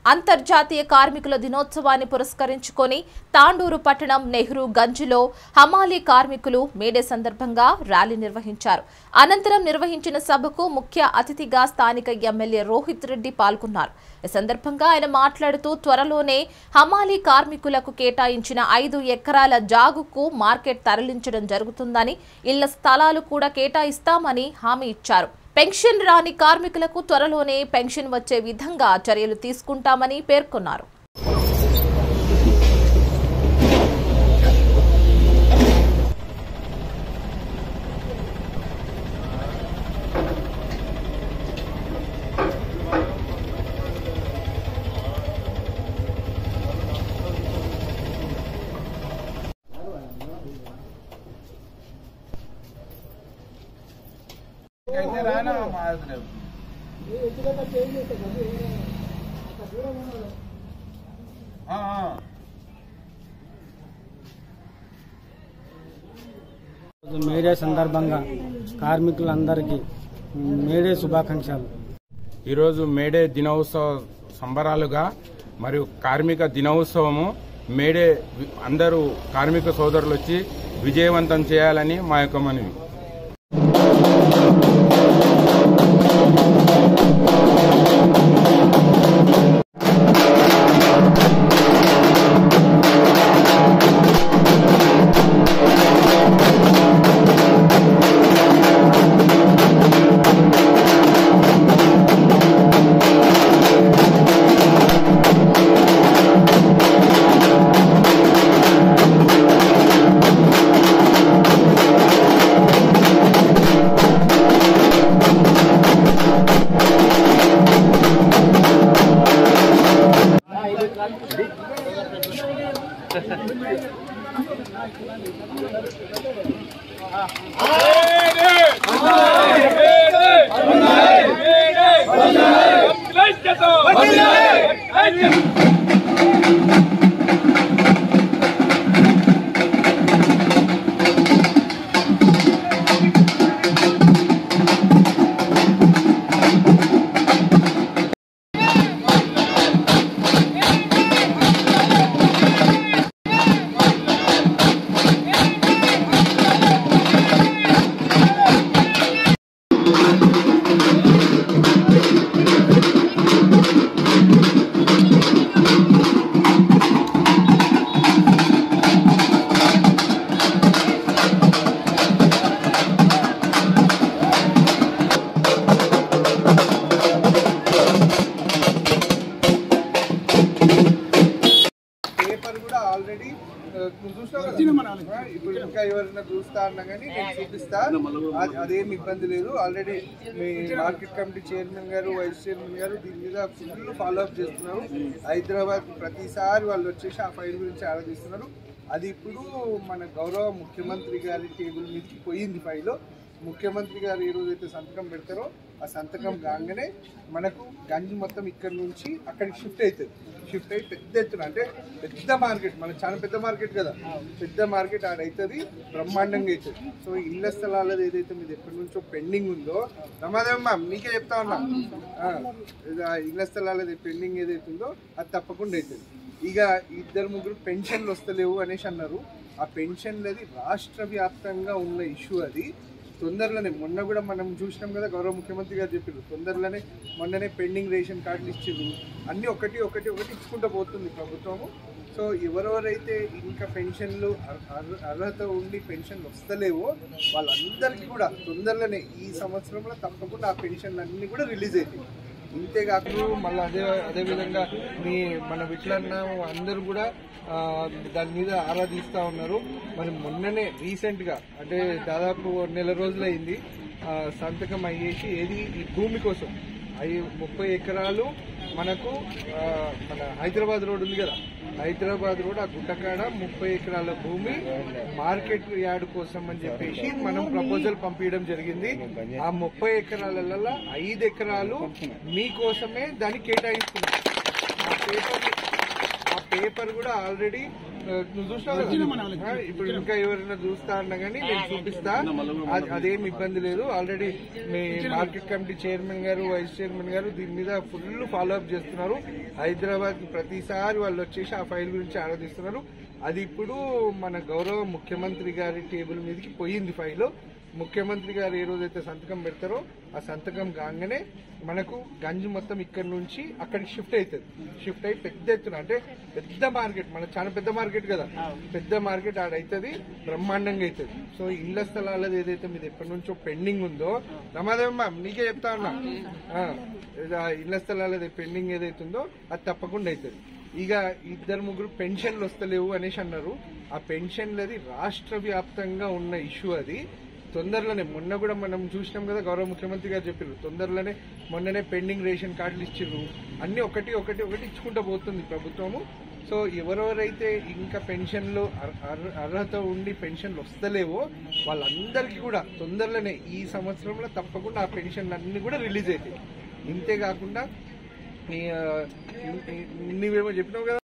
అంతర్జాతీయ కార్మికుల దినోత్సవాన్ని పురస్కరించుకొని తాండూరు పట్టణం నెహ్రూ గంజ్లో హమాలీ కార్మికులు మేడే సందర్భంగా ర్యాలీ నిర్వహించారు అనంతరం నిర్వహించిన సభకు ముఖ్య అతిథిగా స్థానిక ఎమ్మెల్యే రోహిత్ రెడ్డి పాల్గొన్నారు ఈ సందర్భంగా ఆయన మాట్లాడుతూ త్వరలోనే హమాలీ కార్మికులకు కేటాయించిన ఐదు ఎకరాల జాగుకు మార్కెట్ తరలించడం జరుగుతుందని ఇళ్ల స్థలాలు కూడా కేటాయిస్తామని హామీ ఇచ్చారు పెన్షన్ రాని కార్మికులకు త్వరలోనే పెన్షన్ వచ్చే విధంగా చర్యలు తీసుకుంటామని పేర్కొన్నారు అయితే రానా మాదిరి ఆ, ఆ. రోజు మేడే సందర్భంగా కార్మికులందరికీ మేడే శుభాకాంక్షలు ఈరోజు మేడే దినోత్సవ సంబరాలుగా మరియు కార్మిక దినోత్సవము మేడే వి- అందరూ కార్మిక సోదరులు వచ్చి విజయవంతం చేయాలని మా యొక్క మనవి పేపర్ కూడా ఆల్రెడీ నువ్వు చూసినావు కదా? ఇప్పుడు ఇంకా ఎవరైనా చూస్తా అన్నా కానీ నేను చూపిస్తా అది- అదేం ఇబ్బంది లేదు ఆల్రెడీ మీ మార్కెట్ కమిటీ చైర్మన్ గారు వైస్ చైర్మన్ గారు దీని మీద ఫుల్ ఫాలో అప్ చేస్తున్నారు హైదరాబాద్ ప్రతిసారి వాళ్ళు వచ్చేసి ఆ ఫైల్ గురించి ఆలోచిస్తున్నారు అది ఇప్పుడు మన గౌరవ ముఖ్యమంత్రి గారి టేబుల్ మీదకి పోయింది ఫైల్ ముఖ్యమంత్రి గారు ఏ రోజైతే సంతకం పెడతారో ఆ సంతకం కాగానే మనకు గంజి మొత్తం ఇక్కడ నుంచి అక్కడికి షిఫ్ట్ అవుతుంది షిఫ్ట్ అయ్యి పెద్ద ఎత్తున అంటే పెద్ద మార్కెట్ మనకు చాలా పెద్ద మార్కెట్ కదా పెద్ద మార్కెట్ ఆడ అవుతుంది బ్రహ్మాండంగా అవుతుంది సో ఇళ్ల స్థలాలది ఏదైతే మీది ఎప్పటి నుంచో పెండింగ్ ఉందో రమాదేవమ్మ మీకే చెప్తా ఉన్నా ఆ, ఇది ఆ ఇళ్ల స్థలాలది పెండింగ్ ఏదైతే ఉందో అది తప్పకుండా అవుతుంది ఇక ఇద్దరు ముగ్గురు పెన్షన్లు వస్తలేవు అనేసి అన్నారు ఆ పెన్షన్లది రాష్ట్ర వ్యాప్తంగా ఉన్న ఇష్యూ అది తొందరలోనే మొన్న కూడా మనం చూసినాం కదా గౌరవ ముఖ్యమంత్రి గారు చెప్పారు తొందరలోనే మొన్ననే పెండింగ్ రేషన్ కార్డులు ఇచ్చారు అన్నీ ఒకటి ఒకటి ఒకటి ఇచ్చుకుంటూ పోతుంది ప్రభుత్వము సో ఎవరెవరైతే ఇంకా పెన్షన్లు అర్- అర్- అర్హత ఉండి పెన్షన్లు వస్తలేవో వాళ్ళందరికీ కూడా తొందరలోనే ఈ సంవత్సరంలో తప్పకుండా ఆ పెన్షన్లు అన్నీ కూడా రిలీజ్ అవుతాయి ఇంతేకాకుండా మళ్ళీ అదే అదే విధంగా మీ మన విట్లన్న అందరూ కూడా ఆ, దాని మీద ఆరాధిస్తూ ఉన్నారు మరి మొన్ననే రీసెంట్గా అంటే దాదాపు నెల రోజులైంది ఆ, సంతకం అయ్యేసి ఏది ఈ భూమి కోసం అవి ముప్పై ఎకరాలు మనకు ఆ, మన హైదరాబాద్ రోడ్ ఉంది కదా హైదరాబాద్ రోడ్ ఆ గుట్టకాడ ముప్పై ఎకరాల భూమి మార్కెట్ యార్డ్ కోసం అని చెప్పేసి మనం ప్రపోజల్ పంపించడం జరిగింది ఆ ముప్పై ఎకరాలలో ఐదు ఎకరాలు మీకోసమే దాన్ని కేటాయిస్తున్నాం ఆ పేపర్ ఆ పేపర్ పేపర్ కూడా ఆల్రెడీ నువ్వు చూసినావు కదా? ఆ, ఇప్పుడు ఇంకా ఎవరైనా చూస్తా అన్నా కానీ నేను చూపిస్తా అది- అదేం ఇబ్బంది లేదు ఆల్రెడీ మీ మార్కెట్ కమిటీ చైర్మన్ గారు వైస్ చైర్మన్ గారు దీని మీద ఫుల్ ఫాలో అప్ చేస్తున్నారు హైదరాబాద్ ప్రతిసారి వాళ్ళు వచ్చేసి ఆ ఫైల్ గురించి ఆరాధిస్తున్నారు అది ఇప్పుడు మన గౌరవ ముఖ్యమంత్రి గారి టేబుల్ మీదకి పోయింది ఫైల్ ముఖ్యమంత్రి గారు ఏ రోజైతే సంతకం పెడతారో ఆ సంతకం కాగానే మనకు గంజి మొత్తం ఇక్కడ నుంచి అక్కడికి షిఫ్ట్ అవుతుంది షిఫ్ట్ అయి పెద్ద ఎత్తున అంటే పెద్ద మార్కెట్ మన చాలా పెద్ద మార్కెట్ కదా పెద్ద మార్కెట్ ఆడైతుంది బ్రహ్మాండంగా అవుతుంది సో ఇళ్ల స్థలాలది ఏదైతే మీది ఎప్పటి నుంచో పెండింగ్ ఉందో రమాదేవమ్మ నీకే చెప్తా ఉన్నా ఆ, ఇది ఆ ఇళ్ల స్థలాలది పెండింగ్ ఏదైతే ఉందో అది తప్పకుండా అవుతుంది ఇక ఇద్దరు ముగ్గురు పెన్షన్లు వస్తలేవు అనేసి అన్నారు ఆ పెన్షన్లది రాష్ట్ర వ్యాప్తంగా ఉన్న ఇష్యూ అది తొందరలోనే మొన్న కూడా మనం చూసినాం కదా గౌరవ ముఖ్యమంత్రి గారు చెప్పారు తొందరలోనే మొన్ననే పెండింగ్ రేషన్ కార్డులు ఇచ్చిర్రు అన్ని ఒకటి ఒకటి ఒకటి ఇచ్చుకుంటూ పోతుంది ప్రభుత్వము సో ఎవరెవరైతే ఇంకా పెన్షన్లు అర్- అర్- అర్హత ఉండి పెన్షన్లు వస్తలేవో వాళ్ళందరికీ కూడా తొందరలోనే ఈ సంవత్సరంలో తప్పకుండా ఆ పెన్షన్లు అన్ని కూడా రిలీజ్ అవుతాయి ఇంతే కాకుండా ఈ, ఆ, ఇ- ఇ- నువ్వేమో చెప్పినావు కదా